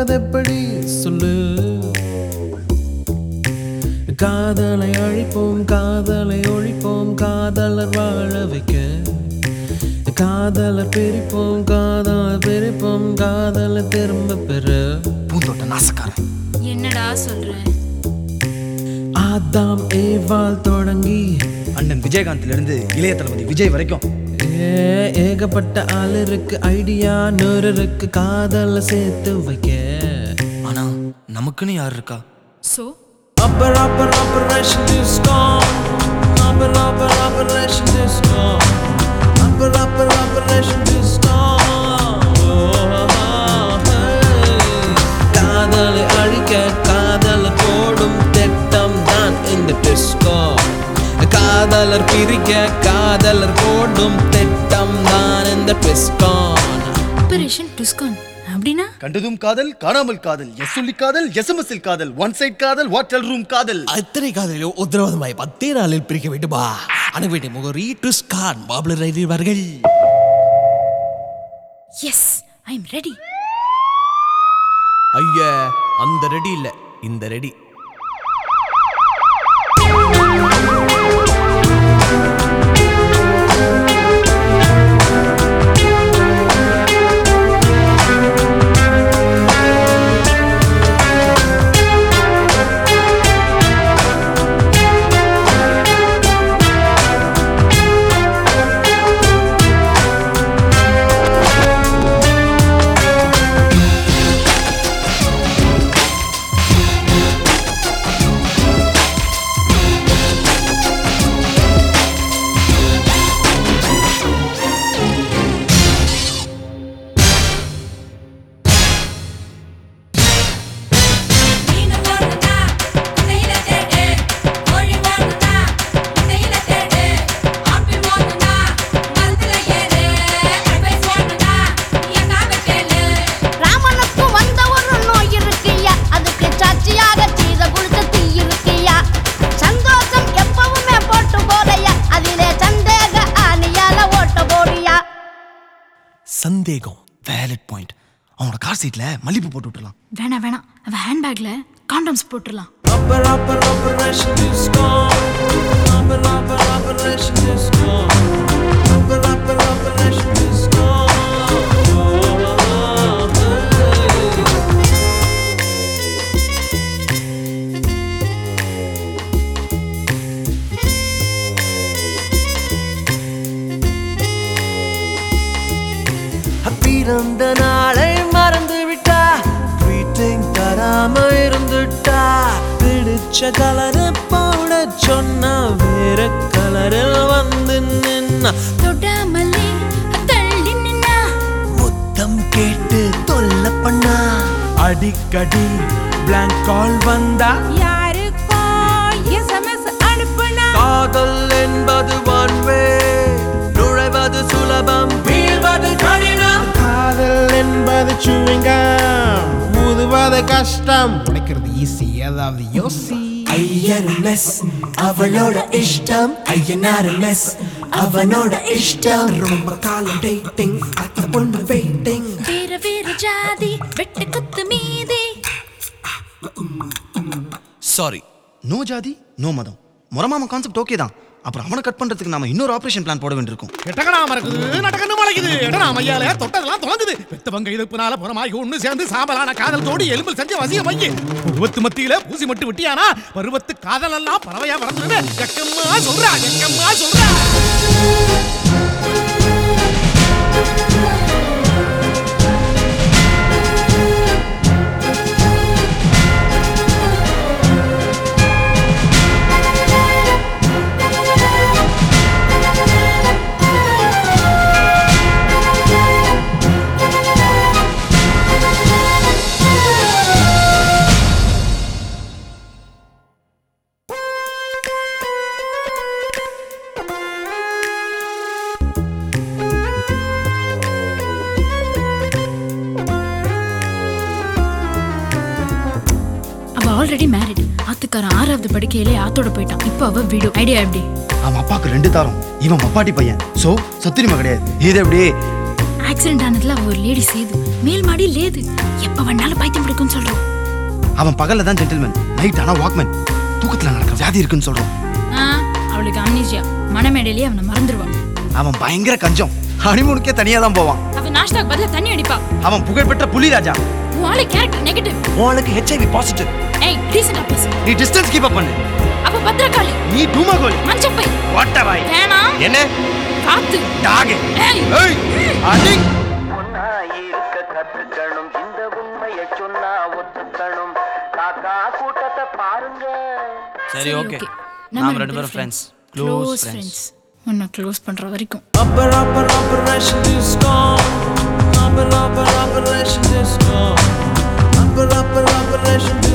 எப்படி சொல்லு காதலை அழிப்போம் காதலை ஒழிப்போம் காதலர் வாழ வைக்க காதலை பிரிப்போம் காதலை பிரிப்போம் காதலை திரும்ப பெற பூந்தோட்ட நாசக்காரன் என்னடா சொல்ற ஆதாம் ஏவாள் தொடங்கி அண்ணன் விஜயகாந்த்ல இருந்து இளைய தளபதி விஜய் வரைக்கும் ஏ, ஏகப்பட்ட ஆள் இருக்கு ஐடியா நூறு இருக்கு காதலை சேர்த்து வைக்க ஆனா நமக்குன்னு யார் இருக்கா so Upper, upper, operation discount. Upper, upper, operation discount. Upper, upper, operation discount. Oh, hey. காதலை அழிக்க காதலை போடும் திட்டம் தான் இந்த டிஸ்கோ காதலர் பிரிக்க காதலர் போடும் திட்டம் தான் இந்த டிஸ்கான் ஆபரேஷன் டுஸ்கான் அப்படின்னா கண்டதும் காதல் காணாமல் காதல் எஸ் சொல்லி காதல் எஸ்எம்எஸ்ஸில் காதல் ஒன் சைட் காதல் வாட்டல் ரூம் காதல் அத்தனை காதலிலும் உத்தரவாதமாய் பத்தே நாளில் பிரிக்க வேண்டுமா அணுக வேண்டிய முகரி டுஸ்கான் பாபுலர் ரயில்வார்கள் எஸ் ஐ எம் ரெடி ஐயா அந்த ரெடி இல்ல இந்த ரெடி மீனு போடுனா முட்டையில தேடு கோழி போடுனா முட்டையில தேடு ஆப்பிள் போடுனா மரத்துல ஏறு அட்வைஸ் போடுனா எங்காக கேளு ராமனுக்கு வந்த ஒரு நோய் இருக்குய்யா அதுக்கு சாட்சியாக சீத குளிச்ச தீ இருக்குய்யா சந்தோஷம் எப்பவுமே போட்டு போதையா அதிலே சந்தேக ஆணியால ஓட்ட போடியா சந்தேகம் வேலிட் பாயிண்ட் அவனோட கார் சீட்ல மல்லிப்பூ போட்டு விட்டுலாம் வேணாம் வேணாம் அவ ஹேண்ட்பேக்ல காண்டம்ஸ் போட்டுடலாம் Upper, upper, operation discount. Upper, upper, operation discount. Upper, upper, operation discount. Oh, hey. பிறந்த நாளை மறந்து விட்டா ட்வீட்டிங் தராம இருந்துட்டா பிடிச்ச கலரு போட சொன்னா வேற கலரில் வந்து நின்னா தொடாமலே தள்ளி நின்னா முத்தம் கேட்டு தொல்ல பண்ணா அடிக்கடி blank கால் வந்தா யாருக்கோ எஸ்எம்எஸ் அனுப்புனா காதல் என்பது one way நுழைவது சுலபம் வீழ்வது கடினம் காதல் என்பது சுவிங்கம் ஊதுவது கஷ்டம் உடைக்கிறது ஈஸி ஏதாவது யோசி ஐயர் மெஸ் அவளோட இஷ்டம் ஐயனார் மெஸ் அவனோட இஷ்டம் ரொம்ப காலம் டேட்டிங் அத்த பொண்ணு வெயிட்டிங் வேற வேற ஜாதி வெட்டு குத்து மீதி சாரி நோ ஜாதி நோ மதம் முறமாம கான்செப்ட் ஓகே தான் அப்புறம் அவனை கட் பண்றதுக்கு நாம இன்னொரு ஆபரேஷன் பிளான் போட வேண்டியிருக்கும் எட்டகனாம இருக்குது நடக்கன்னு மலைக்குது எட்டனா மையால தொட்டதெல்லாம் தொலைஞ்சுது பெத்தவங்க இழுப்புனால புறமாகி ஒண்ணு சேர்ந்து சாம்பலான காதல் தோடி எலும்பில் செஞ்சு வசிய மைய பருவத்து மத்தியில பூசி மட்டு விட்டியானா பருவத்து காதல் எல்லாம் பறவையா வளர்ந்துருன்னு எக்கம்மா சொல்றா எக்கம்மா சொல்றா அவ ஆல்ரெடி மேரிட் ஆத்துக்காரன் ஆறாவது படிக்கையிலே ஆத்தோட போயிட்டான் இப்போ அவ வீடு ஐடியா எப்படி அவன் அப்பாவுக்கு ரெண்டு தாரம் இவன் பப்பாட்டி பையன் சோ சொத்துரிமை கிடையாது இது எப்படி ஆக்சிடென்ட் ஆனதுல அவ ஒரு லேடி சேது மேல் மாடி லேது எப்ப வேணாலும் பைத்தியம் பிடிக்கும்னு சொல்றோம் அவன் பகல்ல தான் ஜென்டில்மேன் நைட் ஆனா வாக்மேன் தூக்கத்துல நடக்க வியாதி இருக்குன்னு சொல்றோம் ஆ, அவளுக்கு அம்னீசியா மனமேடையிலேயே அவனை மறந்துடுவான் அவன் பயங்கர கஞ்சம் ஹனிமூனுக்கே தனியா தான் போவான் அவ நாஷ்டாக்கு பதிலா தண்ணி அடிப்பா அவன் புகழ்பெற்ற புலி ராஜா உன் ஆளு கேரக்டர் நெகட்டிவ் உனக்கு ஹெச்ஐவி பாசிட்டிவ் ஏய் டீசெண்டா பேசு நீ டிஸ்டன்ஸ் கீப் அப் பண்ணு அப்ப பத்திரகாளி நீ டூமகோல் மஞ்சப்பை வாட்டவாய் வேணாம் என்ன காத்து டாக் ஏய் ஏய் அடிங் பொண்ணா இருக்க கத்துக்கணும் இந்த உண்மையை சொன்னா ஒத்துக்கணும் காக்கா கூட்டத்தை பாருங்க சரி ஓகே நம்ம நாம ரெண்டு பேரும் friends close close friends friends உன்னை க்ளோஸ் பண்ற வரைக்கும் Upper, upper, operation disco. Upper, upper, operation disco. Upper, upper, operation disco.